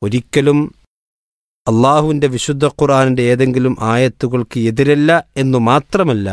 ഒരിക്കലും അള്ളാഹുവിൻ്റെ വിശുദ്ധ ഖുർആാനിൻ്റെ ഏതെങ്കിലും ആയത്തുകൾക്ക് എതിരല്ല എന്നു മാത്രമല്ല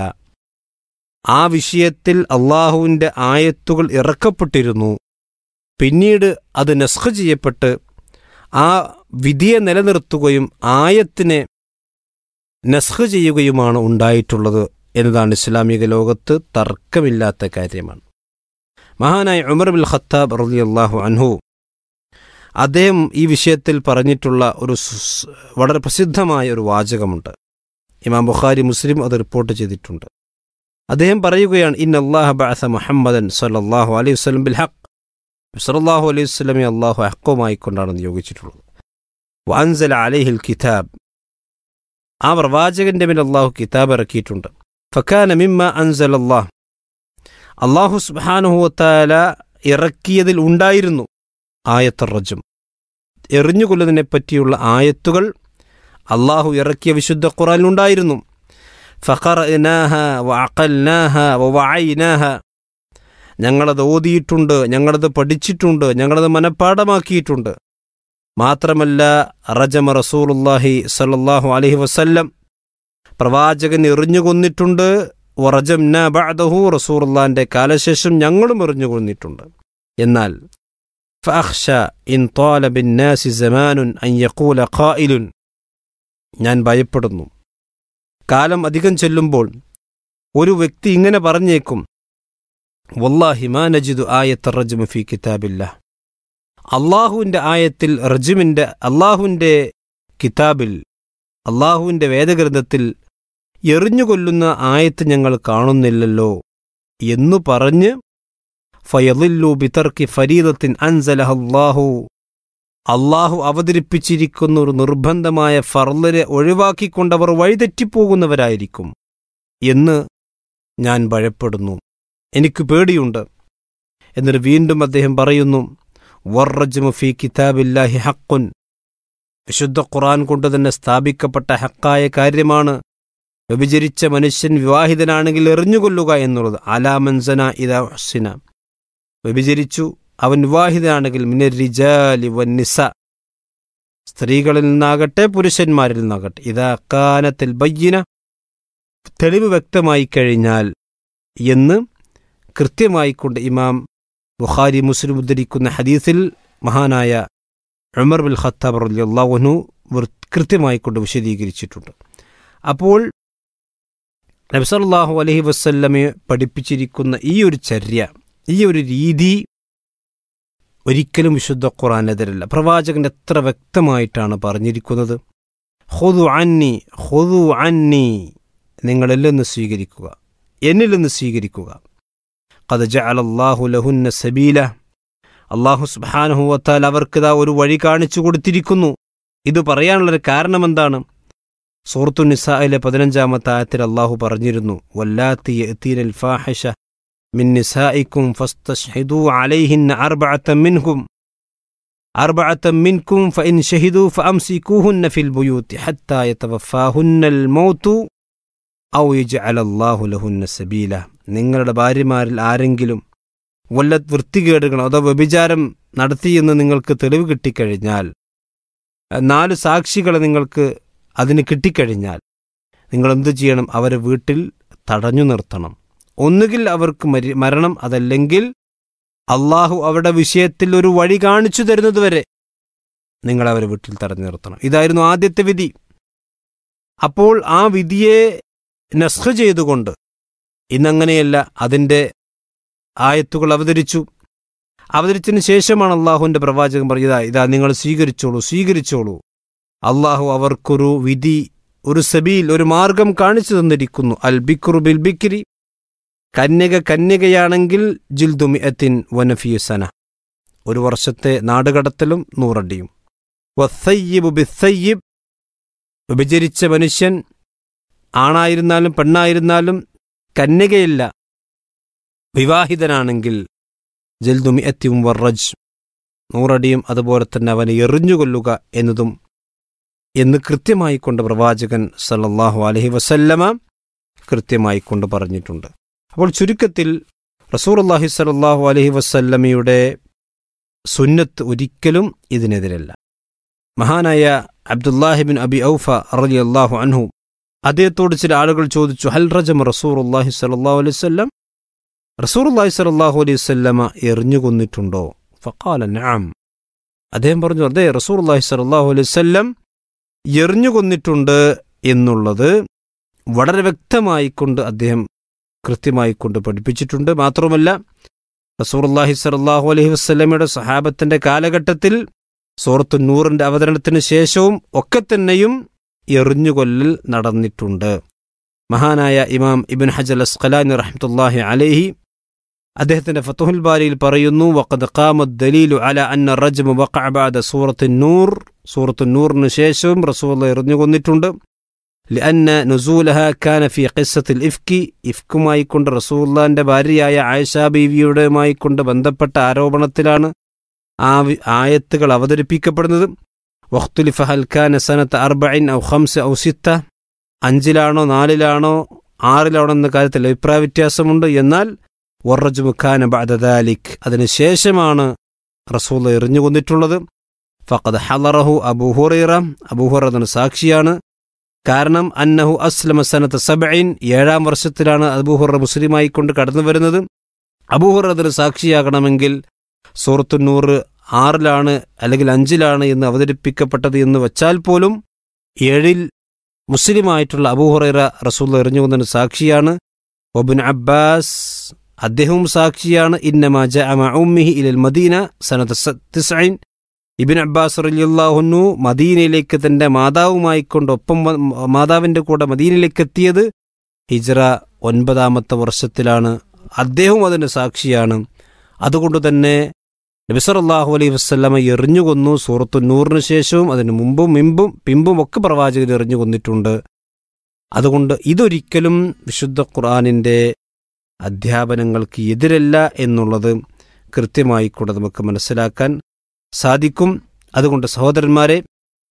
ആ വിഷയത്തിൽ അള്ളാഹുവിൻ്റെ ആയത്തുകൾ ഇറക്കപ്പെട്ടിരുന്നു പിന്നീട് അത് നസ്ഖ് ചെയ്യപ്പെട്ട് ആ വിധിയെ നിലനിർത്തുകയും ആയത്തിനെ നസ്ഖ് ചെയ്യുകയുമാണ് ഉണ്ടായിട്ടുള്ളത് എന്നതാണ് ഇസ്ലാമിക ലോകത്ത് തർക്കമില്ലാത്ത കാര്യമാണ് മഹാനായ ഉമർ ബിൽ ഖത്താബ് റളിയല്ലാഹു അൻഹു അദ്ദേഹം ഈ വിഷയത്തിൽ പറഞ്ഞിട്ടുള്ള ഒരു സ് വളരെ പ്രസിദ്ധമായ ഒരു വാചകമുണ്ട് ഇമാം ബുഖാരി മുസ്ലിം അത് റിപ്പോർട്ട് ചെയ്തിട്ടുണ്ട് അദ്ദേഹം പറയുകയാണ് ഇൻ അള്ളാഹ ബഅസ മുഹമ്മദൻ സല്ലല്ലാഹു അലൈഹി വസല്ലം ബിൽ ഹഖ് സല്ലല്ലാഹു അലൈഹി വസല്ലമെ അള്ളാഹു ഹക്കുമായി കൊണ്ടാണ് നിയോഗിച്ചിട്ടുള്ളത് വഅൻസല അലൈഹിൽ കിതാബ് ആ പ്രവാചകന്റെ മേൽ അള്ളാഹു കിതാബ് ഇറക്കിയിട്ടുണ്ട് ഫക്കാന മിമ്മ അൻസൽ അള്ളാഹ് അള്ളാഹു സുബാനുഹുത്താല ഇറക്കിയതിൽ ഉണ്ടായിരുന്നു ആയത്തർ റജം എറിഞ്ഞുകൊല്ലുന്നതിനെ പറ്റിയുള്ള ആയത്തുകൾ അള്ളാഹു ഇറക്കിയ വിശുദ്ധ ഖുറാനിലുണ്ടായിരുന്നു ഫഖർനാഹ വഅഖൽനാഹ വവഅയ്നാഹ ഞങ്ങളത് ഓതിയിട്ടുണ്ട് ഞങ്ങളത് പഠിച്ചിട്ടുണ്ട് ഞങ്ങളത് മനഃപ്പാടമാക്കിയിട്ടുണ്ട് മാത്രമല്ല റജമ റസൂലുല്ലാഹി സല്ലല്ലാഹു അലൈഹി വസല്ലം പ്രവാചകൻ എറിഞ്ഞു കൊന്നിട്ടുണ്ട് വറജംന ബഅദഹു റസൂലുള്ളാന്റെ കാലശേഷം ഞങ്ങളും എറിഞ്ഞു കൊന്നിട്ടുണ്ട് എന്നാൽ ഫഅഖ്ഷ ഇൻ طال بالناس زمان അൻ യഖൂല ഖായിലുൻ ഞാൻ ഭയപ്പെടുന്നു കാലം അധികം ചെല്ലുമ്പോൾ ഒരു വ്യക്തി ഇങ്ങനെ പറഞ്ഞേക്കും വല്ലാഹി മാ നജിദു ആയത്ത റജ്മ ഫി കിതാബില്ല അള്ളാഹുവിൻ്റെ ആയത്തിൽ റജിമിൻ്റെ അള്ളാഹുവിൻ്റെ കിതാബിൽ അള്ളാഹുവിൻ്റെ വേദഗ്രന്ഥത്തിൽ എറിഞ്ഞുകൊല്ലുന്ന ആയത്ത് ഞങ്ങൾ കാണുന്നില്ലല്ലോ എന്നു പറഞ്ഞ് ഫയലില്ലു ബിതർക്കി ഫരീദത്തിൻ അൻസലഹ അള്ളാഹു അള്ളാഹു അവതരിപ്പിച്ചിരിക്കുന്ന ഒരു നിർബന്ധമായ ഫർലിനെ ഒഴിവാക്കിക്കൊണ്ടവർ വഴിതെറ്റിപ്പോകുന്നവരായിരിക്കും എന്ന് ഞാൻ ഭയപ്പെടുന്നു എനിക്ക് പേടിയുണ്ട് എന്നിട്ട് വീണ്ടും അദ്ദേഹം പറയുന്നു വർറജ്മു ഫി കിതാബില്ലാഹി ഹക്കുൻ വിശുദ്ധ ഖുറാൻ കൊണ്ട് തന്നെ സ്ഥാപിക്കപ്പെട്ട ഹക്കായ കാര്യമാണ് വ്യഭിചരിച്ച മനുഷ്യൻ വിവാഹിതനാണെങ്കിൽ എറിഞ്ഞുകൊല്ലുക എന്നുള്ളത് അലാമൻസന ഇതാ ഹസിന വ്യഭിചരിച്ചു അവൻ വിവാഹിതനാണെങ്കിൽ മിനരിജാലി വന്നിസ സ്ത്രീകളിൽ നിന്നാകട്ടെ പുരുഷന്മാരിൽ നിന്നാകട്ടെ ഇതാ കാനത്തിൽ ബയ്യന തെളിവ് വ്യക്തമായി കഴിഞ്ഞാൽ എന്ന് കൃത്യമായിക്കൊണ്ട് ഇമാം ബുഖാരി മുസ്ലിം ഉദ്ധരിക്കുന്ന ഹദീസിൽ മഹാനായ ഉമർ ബിൽ ഖത്താബ് റലിയല്ലാഹുനു കൃത്യമായിക്കൊണ്ട് വിശദീകരിച്ചിട്ടുണ്ട് അപ്പോൾ നബ്സല്ലാഹു അലഹി വസ്ല്ലമെ പഠിപ്പിച്ചിരിക്കുന്ന ഈ ഒരു ചര്യ ഈ ഒരു രീതി ഒരിക്കലും വിശുദ്ധ ഖുറാനെതിരല്ല പ്രവാചകൻ എത്ര വ്യക്തമായിട്ടാണ് പറഞ്ഞിരിക്കുന്നത് ഹൊതു അന്നി ഹൊതു അന്നി നിങ്ങളെല്ലാം നിന്ന് സ്വീകരിക്കുക എന്നിൽ നിന്ന് സ്വീകരിക്കുക കത് ജഅലല്ലാഹു ലഹുന്ന സബീല അള്ളാഹു സുബാനുഹുവത്താൽ അവർക്കിതാ ഒരു വഴി കാണിച്ചു കൊടുത്തിരിക്കുന്നു ഇത് പറയാനുള്ളൊരു കാരണം എന്താണ് സൂറത്തു നിസായിലെ പതിനഞ്ചാമത്തെ ആയത്തിൽ അള്ളാഹു പറഞ്ഞിരുന്നു വല്ലാത്തി യഅ്തീനൽ ഫാഹിഷ മിൻ നിസായിക്കും ഫസ്തഷ്ഹിദൂ അലൈഹിന്ന അർബഅത മിൻഹും أربعة منكم فإن شهدوا فأمسكوهن في البيوت حتى يتوفاهن الموت ഔ യജ്അലല്ലാഹു ലഹുന്ന സബീല നിങ്ങളുടെ ഭാര്യമാരിൽ ആരെങ്കിലും വല്ല വൃത്തികേടുകളോ അതോ വ്യഭിചാരം നടത്തിയെന്ന് നിങ്ങൾക്ക് തെളിവ് കിട്ടിക്കഴിഞ്ഞാൽ നാല് സാക്ഷികളെ നിങ്ങൾക്ക് അതിന് കിട്ടിക്കഴിഞ്ഞാൽ നിങ്ങൾ എന്തു ചെയ്യണം അവരെ വീട്ടിൽ തടഞ്ഞു നിർത്തണം ഒന്നുകിൽ അവർക്ക് മരി മരണം അതല്ലെങ്കിൽ അള്ളാഹു അവരുടെ വിഷയത്തിൽ ഒരു വഴി കാണിച്ചു തരുന്നതുവരെ നിങ്ങൾ അവരെ വീട്ടിൽ തടഞ്ഞു നിർത്തണം ഇതായിരുന്നു ആദ്യത്തെ വിധി അപ്പോൾ ആ വിധിയെ നസ്ഖ് ചെയ്തുകൊണ്ട് ഇന്നങ്ങനെയല്ല അതിൻ്റെ ആയത്തുകൾ അവതരിച്ചു അവതരിച്ചതിന് ശേഷമാണ് അള്ളാഹുവിൻ്റെ പ്രവാചകൻ പറഞ്ഞത് ഇതാ നിങ്ങൾ സ്വീകരിച്ചോളൂ സ്വീകരിച്ചോളൂ അള്ളാഹു അവർക്കൊരു വിധി ഒരു സബീൽ ഒരു മാർഗം കാണിച്ചു തന്നിരിക്കുന്നു അൽ ബിക്രു ബിൽ ബിക്രി കന്യക കന്യകയാണെങ്കിൽ ജിൽദുമിയത്തിൻ വനഫിയുസന ഒരു വർഷത്തെ നാടുകടത്തലും നൂറടിയും വസ്സയ്യിബ് ബിസ്സയ്യിബ് വിഭജിച്ച മനുഷ്യൻ ആണായിരുന്നാലും പെണ്ണായിരുന്നാലും കന്യകയില്ല വിവാഹിതനാണെങ്കിൽ ജൽദുമി എത്തിയും വർറജ് നൂറടിയും അതുപോലെ തന്നെ അവനെ എറിഞ്ഞുകൊല്ലുക എന്നതും എന്ന് കൃത്യമായിക്കൊണ്ട് പ്രവാചകൻ സല്ലല്ലാഹു അലഹി വസല്ലമ കൃത്യമായിക്കൊണ്ട് പറഞ്ഞിട്ടുണ്ട് അപ്പോൾ ചുരുക്കത്തിൽ റസൂർല്ലാഹി സല്ലല്ലാഹു അലഹി വസല്ലമയുടെ സുന്നത്ത് ഒരിക്കലും ഇതിനെതിരല്ല മഹാനായ അബ്ദുല്ലാഹിബിൻ അബി ഔഫ റലി അള്ളാഹു അൻഹു അദ്ദേഹത്തോട് ചില ആളുകൾ ചോദിച്ചു ഹൽ റജം റസൂർ അള്ളാഹി സലാഹു അലൈഹി സ്വല്ലം റസൂർ അള്ളാഹി സലാഹു അലൈഹി സ്വല്ലമ എറിഞ്ഞു കൊന്നിട്ടുണ്ടോ ഫക്കാല നാം അദ്ദേഹം പറഞ്ഞു അതെ റസൂർ അള്ളാഹി സലാഹു അലൈഹി സ്വല്ലം എറിഞ്ഞു കൊന്നിട്ടുണ്ട് എന്നുള്ളത് വളരെ വ്യക്തമായിക്കൊണ്ട് അദ്ദേഹം കൃത്യമായിക്കൊണ്ട് പഠിപ്പിച്ചിട്ടുണ്ട് മാത്രമല്ല റസൂർ അള്ളാഹി സലാഹു അലൈഹി വസ്ലമയുടെ സഹാബത്തിന്റെ കാലഘട്ടത്തിൽ സൂറത്തു നൂറിന്റെ അവതരണത്തിന് ശേഷവും ഒക്കെ തന്നെയും എറിഞ്ഞുകൊല്ലൽ നടന്നിട്ടുണ്ട് മഹാനായ ഇമാം ഇബിൻ ഹജൽ അസ്ഖലാനി റഹ്മത്തുല്ലാഹി അലൈഹി അദ്ദേഹത്തിന്റെ ഫത്തുഹുൽ ബാരിയിൽ പറയുന്നു വഖദ് ഖാമത് ദലീലു അല അന്ന റജ്മു വഖഅ ബഅദ സൂറത്തു നൂർ സൂറത്തു നൂറിന് ശേഷവും റസൂൽ എറിഞ്ഞുകൊന്നിട്ടുണ്ട് لأن نزولها كان في قصة الإفك ഇഫ്കുമായി കൊണ്ട് റസൂല്ലാന്റെ ഭാര്യയായ ആയിഷ ബീവിയുടെയുമായി കൊണ്ട് ബന്ധപ്പെട്ട ആരോപണത്തിലാണ് ആ വി- ആയത്തുകൾ അവതരിപ്പിക്കപ്പെടുന്നത് വഖ്തുലിഫ ഹൽ കാന സനത്ത് അർബഇൻ ഔ ഖംസ് ഔ സിത്ത അഞ്ചിലാണോ നാലിലാണോ ആറിലാണോ എന്ന കാര്യത്തിൽ അഭിപ്രായ വ്യത്യാസമുണ്ട് എന്നാൽ വറജുമു ഖാന ബഅദ ദാലിക് അതിനുശേഷമാണ് റസൂൽ എറിഞ്ഞു കൊന്നിട്ടുള്ളത് ഫഖദ് ഹലറഹു അബൂഹുറൈറ അബൂഹുറ അതിന് സാക്ഷിയാണ് കാരണം അന്നഹു അസ്ലമ സനത്ത് സബൈൻ ഏഴാം വർഷത്തിലാണ് അബൂഹുറ മുസ്ലിമായി കൊണ്ട് കടന്നു വരുന്നത് അബൂഹുറ അതിന് സാക്ഷിയാകണമെങ്കിൽ സൂറത്തുന്നൂറ് ആറിലാണ് അല്ലെങ്കിൽ അഞ്ചിലാണ് എന്ന് അവതരിപ്പിക്കപ്പെട്ടത് എന്ന് വച്ചാൽ പോലും ഏഴിൽ മുസ്ലിമായിട്ടുള്ള അബൂഹുറൈറ റസൂൽ എറിഞ്ഞുകൊന്നതിന് സാക്ഷിയാണ് ഒബിൻ അബ്ബാസ് അദ്ദേഹവും സാക്ഷിയാണ് ഇന്നമാ ജഅ മഅ ഉമ്മിഹി ഇലൽ മദീന സനത്ത് സ- തിസ്ഐൻ ഇബിൻ അബ്ബാസ് റലിയുല്ലാഹുന്നു മദീനയിലേക്ക് തന്റെ മാതാവുമായി കൊണ്ട് ഒപ്പം വ- മാതാവിന്റെ കൂടെ മദീനയിലേക്ക് എത്തിയത് ഹിജ്റ ഒൻപതാമത്തെ വർഷത്തിലാണ് അദ്ദേഹവും അതിന് സാക്ഷിയാണ് അതുകൊണ്ട് തന്നെ നബിസറല്ലാഹു അലൈഹി വസ്ലമ എറിഞ്ഞു കൊന്നു സൂറത്തു നൂറിന് ശേഷവും അതിന് മുമ്പും മിമ്പും പിമ്പും ഒക്കെ പ്രവാചകർ എറിഞ്ഞു കൊന്നിട്ടുണ്ട് അതുകൊണ്ട് ഇതൊരിക്കലും വിശുദ്ധ ഖുർആാനിൻ്റെ അധ്യാപനങ്ങൾക്ക് എതിരല്ല എന്നുള്ളത് കൃത്യമായി കൂടെ നമുക്ക് മനസ്സിലാക്കാൻ സാധിക്കും അതുകൊണ്ട് സഹോദരന്മാരെ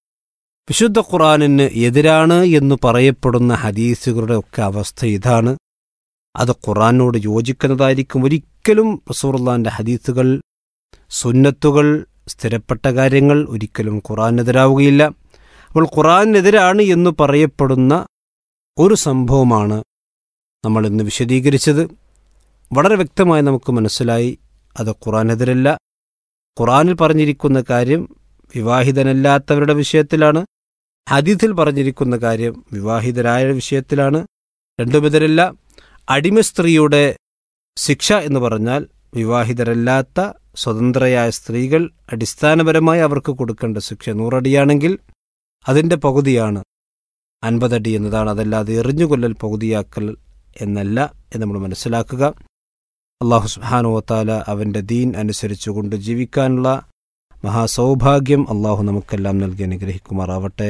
വിശുദ്ധ ഖുർആാനിന് എതിരാണ് എന്ന് പറയപ്പെടുന്ന ഹദീസുകളുടെ ഒക്കെ അവസ്ഥ ഇതാണ് അത് ഖുർആാനോട് യോജിക്കുന്നതായിരിക്കും ഒരിക്കലും റസൂറുല്ലാന്റെ ഹദീസുകൾ സുന്നത്തുകൾ സ്ഥിരപ്പെട്ട കാര്യങ്ങൾ ഒരിക്കലും ഖുർആാനെതിരാവുകയില്ല അപ്പോൾ ഖുർആാനെതിരാണ് എന്ന് പറയപ്പെടുന്ന ഒരു സംഭവമാണ് നമ്മൾ ഇന്ന് വിശദീകരിച്ചത് വളരെ വ്യക്തമായി നമുക്ക് മനസ്സിലായി അത് ഖുർആാനെതിരല്ല ഖുർആനിൽ പറഞ്ഞിരിക്കുന്ന കാര്യം വിവാഹിതനല്ലാത്തവരുടെ വിഷയത്തിലാണ് ഹദീസിൽ പറഞ്ഞിരിക്കുന്ന കാര്യം വിവാഹിതരായ വിഷയത്തിലാണ് രണ്ടുമെതിരല്ല അടിമ സ്ത്രീയുടെ ശിക്ഷ എന്ന് പറഞ്ഞാൽ വിവാഹിതരല്ലാത്ത സ്വതന്ത്രയായ സ്ത്രീകൾ അടിസ്ഥാനപരമായി അവർക്ക് കൊടുക്കേണ്ട ശിക്ഷ നൂറടിയാണെങ്കിൽ അതിൻ്റെ പകുതിയാണ് അൻപതടി എന്നതാണ് അതല്ലാതെ എറിഞ്ഞുകൊല്ലൽ പകുതിയാക്കൽ എന്നല്ല എന്ന് നമ്മൾ മനസ്സിലാക്കുക അള്ളാഹു സുബാനുവത്താല അവൻ്റെ ദീൻ അനുസരിച്ചുകൊണ്ട് ജീവിക്കാനുള്ള മഹാസൗഭാഗ്യം അള്ളാഹു നമുക്കെല്ലാം നൽകി അനുഗ്രഹിക്കുമാറാവട്ടെ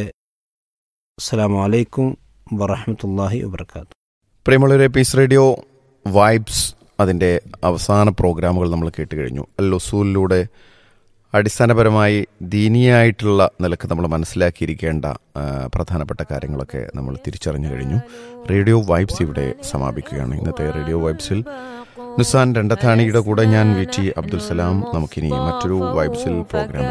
അസ്സലാമു അലൈക്കും വറഹമത്തല്ലാഹി വബർക്കാത്തു പ്രിയമുള്ളവരെ പീസ് റേഡിയോ വൈബ്സ് അതിൻ്റെ അവസാന പ്രോഗ്രാമുകൾ നമ്മൾ കേട്ട് കഴിഞ്ഞു അൽ ഉസൂലിലൂടെ അടിസ്ഥാനപരമായി ദീനിയായിട്ടുള്ള നിലക്ക് നമ്മൾ മനസ്സിലാക്കിയിരിക്കേണ്ട ആ, പ്രധാനപ്പെട്ട കാര്യങ്ങളൊക്കെ നമ്മൾ തിരിച്ചറിഞ്ഞു കഴിഞ്ഞു റേഡിയോ വൈബ്സ് ഇവിടെ സമാപിക്കുകയാണ് ഇന്നത്തെ റേഡിയോ വൈബ്സിൽ നുസാൻ രണ്ടത്താണിയുടെ കൂടെ ഞാൻ വി ടി അബ്ദുൽ സലാം നമുക്കിനി മറ്റൊരു വൈബ്സിൽ പ്രോഗ്രാം